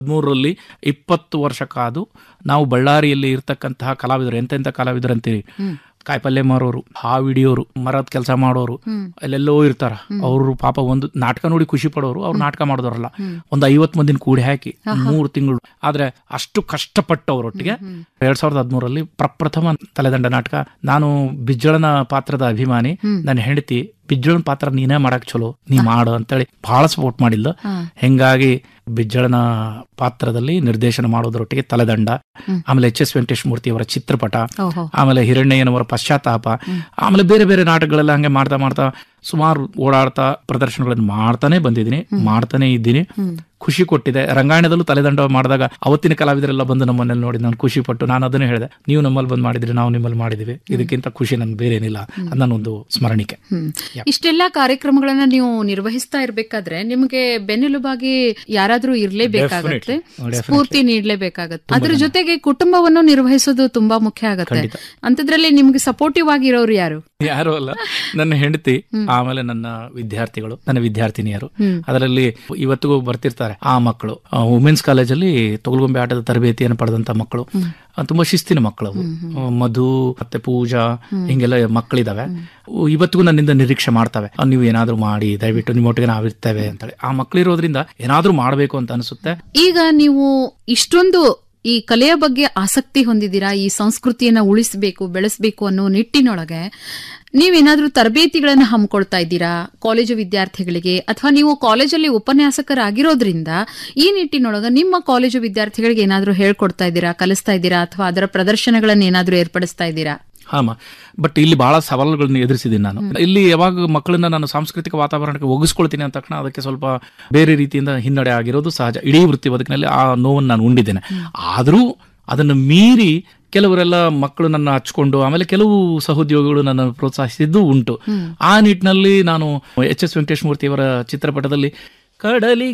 ಮೂರರಲ್ಲಿ ಇಪ್ಪತ್ತು ವರ್ಷ ಕಾದು ನಾವು ಬಳ್ಳಾರಿಯಲ್ಲಿ ಇರ್ತಕ್ಕಂತಹ ಕಲಾವಿದರು ಎಂತೆಂಥ ಕಲಾವಿದರು ಅಂತೀವಿ ಕಾಯಿಪಲ್ಯ ಮಾರೋರು ಹಾವು ಹಿಡಿಯೋರು ಮರದ ಕೆಲಸ ಮಾಡೋರು ಅಲ್ಲೆಲ್ಲೋ ಇರ್ತಾರ ಅವರು ಪಾಪ ಒಂದು ನಾಟಕ ನೋಡಿ ಖುಷಿ ಪಡೋರು ಅವ್ರು ನಾಟಕ ಮಾಡಿದವರಲ್ಲ ಒಂದು ಐವತ್ ಮಂದಿನ ಕೂಡಿ ಹಾಕಿ ಮೂರು ತಿಂಗಳು ಆದ್ರೆ ಅಷ್ಟು ಕಷ್ಟಪಟ್ಟವರೊಟ್ಟಿಗೆ ಎರಡ್ ಸಾವಿರದ ಹದಿಮೂರರಲ್ಲಿ ಪ್ರಪ್ರಥಮ ತಲೆದಂಡ ನಾಟಕ ನಾನು ಬಿಜ್ಜಳನ ಪಾತ್ರದ ಅಭಿಮಾನಿ ನನ್ನ ಹೆಂಡತಿ ಬಿಜ್ಜಳನ ಪಾತ್ರ ನೀನೇ ಮಾಡಕ್ ಚಲೋ ನೀ ಮಾಡು ಅಂತೇಳಿ ಬಹಳ ಸಪೋರ್ಟ್ ಮಾಡಿಲ್ಲ ಹೆಂಗಾಗಿ ಬಿಜ್ಜಳನ ಪಾತ್ರದಲ್ಲಿ ನಿರ್ದೇಶನ ಮಾಡೋದ್ರೊಟ್ಟಿಗೆ ತಲೆದಂಡ ಆಮೇಲೆ ಎಚ್ ಎಸ್ ವೆಂಕಟೇಶ್ ಮೂರ್ತಿ ಅವರ ಚಿತ್ರಪಟ ಓಹೋ ಆಮೇಲೆ ಹಿರಣ್ಯಯ್ಯನವರ ಪಶ್ಚಾತ್ತಾಪ ಆಮೇಲೆ ಬೇರೆ ಬೇರೆ ನಾಟಕಗಳೆಲ್ಲ ಹಂಗೆ ಮಾಡ್ತಾ ಮಾಡ್ತಾ ಸುಮಾರು ಓಡಾಡ್ತಾ ಪ್ರದರ್ಶನಗಳನ್ನು ಮಾಡ್ತಾನೆ ಬಂದಿದ್ದೀನಿ ಮಾಡ್ತಾನೆ ಇದ್ದೀನಿ ಖುಷಿ ಕೊಟ್ಟಿದೆ ರಂಗಾಯಣದಲ್ಲೂ ತಲೆದಂಡ ಮಾಡಿದಾಗ ಅವತ್ತಿನ ಕಲಾವಿದರೆಲ್ಲ ಬಂದು ನಮ್ಮನ್ನೆಲ್ಲ ನೋಡಿ ನಾನು ಖುಷಿ ಪಟ್ಟು ನಾನು ಅದನ್ನೇ ಹೇಳಿದೆ ನೀವು ನಮ್ಮಲ್ಲಿ ಬಂದು ಮಾಡಿದ್ರಿ ನಾವು ನಿಮ್ಮಲ್ಲಿ ಮಾಡಿದ್ವಿ ಇದಕ್ಕಿಂತ ಖುಷಿ ನನ್ಗೆ ಬೇರೆ ಏನಿಲ್ಲ ಅದು ನನ್ನೊಂದು ಸ್ಮರಣಿಕೆ ಹ್ಮ್. ಇಷ್ಟೆಲ್ಲಾ ಕಾರ್ಯಕ್ರಮಗಳನ್ನ ನೀವು ನಿರ್ವಹಿಸ್ತಾ ಇರ್ಬೇಕಾದ್ರೆ ನಿಮ್ಗೆ ಬೆನ್ನೆಲುಬಾಗಿ ಯಾರಾದ್ರೂ ಇರ್ಲೇಬೇಕಾಗತ್ತೆ Definitely. Definitely. ಸ್ಫೂರ್ತಿ ನೀಡ್ಲೇಬೇಕಾಗತ್ತೆ ಅದ್ರ ಜೊತೆಗೆ ಕುಟುಂಬವನ್ನು ನಿರ್ವಹಿಸೋದು ತುಂಬಾ ಮುಖ್ಯ ಆಗತ್ತೆ ಖಂಡಿತ. ಅಂತದ್ರಲ್ಲಿ ನಿಮ್ಗೆ ಸಪೋರ್ಟಿವ್ ಆಗಿರೋರು ಯಾರು ಯಾರು ಅಲ್ಲ ನನ್ನ ಹೆಂಡತಿ ಆಮೇಲೆ ನನ್ನ ವಿದ್ಯಾರ್ಥಿಗಳು ನನ್ನ ವಿದ್ಯಾರ್ಥಿನಿಯರು ಅದರಲ್ಲಿ ಇವತ್ತಿಗೂ ಬರ್ತಿರ್ತಾರೆ ಆ ಮಕ್ಕಳು ವುಮೆನ್ಸ್ ಕಾಲೇಜಲ್ಲಿ ತೊಗಲ್ಗೊಂಬೆ ಆಟದ ತರಬೇತಿಯನ್ನು ಪಡೆದಂತ ಮಕ್ಕಳು ಆ, ತುಂಬಾ ಶಿಸ್ತಿನ ಮಕ್ಕಳು ಅವು. ಆ, ಮಧು ಮತ್ತೆ ಪೂಜಾ ಹಿಂಗೆಲ್ಲ ಮಕ್ಕಳಿದಾವೆ ಅವು ಇವತ್ತಿಗೂ ನನ್ನಿಂದ ನಿರೀಕ್ಷೆ ಮಾಡ್ತವೆ ಆ, ನೀವು ಏನಾದ್ರೂ ಮಾಡಿ ದಯವಿಟ್ಟು ನಿಮ್ಮೊಟ್ಟಿಗೆ ನಾವಿರ್ತೇವೆ ಅಂತೇಳಿ ಆ ಮಕ್ಕಳಿರೋದ್ರಿಂದ ಏನಾದ್ರೂ ಮಾಡಬೇಕು ಅಂತ ಅನಿಸುತ್ತೆ ಈಗ ನೀವು ಇಷ್ಟೊಂದು ಈ ಕಲೆಯ ಬಗ್ಗೆ ಆಸಕ್ತಿ ಹೊಂದಿದ್ದೀರಾ ಈ ಸಂಸ್ಕೃತಿಯನ್ನ ಉಳಿಸಬೇಕು ಬೆಳೆಸಬೇಕು ಅನ್ನೋ ನಿಟ್ಟಿನೊಳಗೆ ನೀವೇನಾದ್ರೂ ತರಬೇತಿಗಳನ್ನ ಹಮ್ಮಿಕೊಳ್ತಾ ಇದ್ದೀರಾ ಕಾಲೇಜು ವಿದ್ಯಾರ್ಥಿಗಳಿಗೆ ಅಥವಾ ನೀವು ಕಾಲೇಜಲ್ಲಿ ಉಪನ್ಯಾಸಕರಾಗಿರೋದ್ರಿಂದ ಈ ನಿಟ್ಟಿನೊಳಗೆ ನಿಮ್ಮ ಕಾಲೇಜು ವಿದ್ಯಾರ್ಥಿಗಳಿಗೆ ಏನಾದ್ರೂ ಹೇಳ್ಕೊಡ್ತಾ ಇದ್ದೀರಾ ಕಲಿಸ್ತಾ ಇದ್ದೀರಾ ಅಥವಾ ಅದರ ಪ್ರದರ್ಶನಗಳನ್ನ ಏನಾದ್ರೂ ಏರ್ಪಡಿಸ್ತಾ ಇದ್ದೀರಾ ಹಾಮ ಬಟ್ ಇಲ್ಲಿ ಬಹಳ ಸವಾಲುಗಳನ್ನ ಎದುರಿಸಿದ್ದೀನಿ ನಾನು ಇಲ್ಲಿ ಯಾವಾಗ ಮಕ್ಕಳನ್ನ ನಾನು ಸಾಂಸ್ಕೃತಿಕ ವಾತಾವರಣಕ್ಕೆ ಒಗಿಸ್ಕೊಳ್ತೀನಿ ಅಂದ ತಕ್ಷಣ ಅದಕ್ಕೆ ಸ್ವಲ್ಪ ಬೇರೆ ರೀತಿಯಿಂದ ಹಿನ್ನಡೆ ಆಗಿರೋದು ಸಹಜ ಇಡೀ ವೃತ್ತಿ ಬದುಕಿನಲ್ಲಿ ಆ ನೋವನ್ನು ನಾನು ಉಂಡಿದ್ದೇನೆ ಆದರೂ ಅದನ್ನು ಮೀರಿ ಕೆಲವರೆಲ್ಲ ಮಕ್ಕಳು ನನ್ನ ಹಚ್ಕೊಂಡು ಆಮೇಲೆ ಕೆಲವು ಸಹೋದ್ಯೋಗಿಗಳು ನನ್ನ ಪ್ರೋತ್ಸಾಹಿಸಿದ್ದು ಉಂಟು ಆ ನಿಟ್ಟಿನಲ್ಲಿ ನಾನು ಎಚ್ ಎಸ್ ವೆಂಕಟೇಶ್ ಮೂರ್ತಿ ಅವರ ಚಿತ್ರಪಟದಲ್ಲಿ ಕಡಲಿ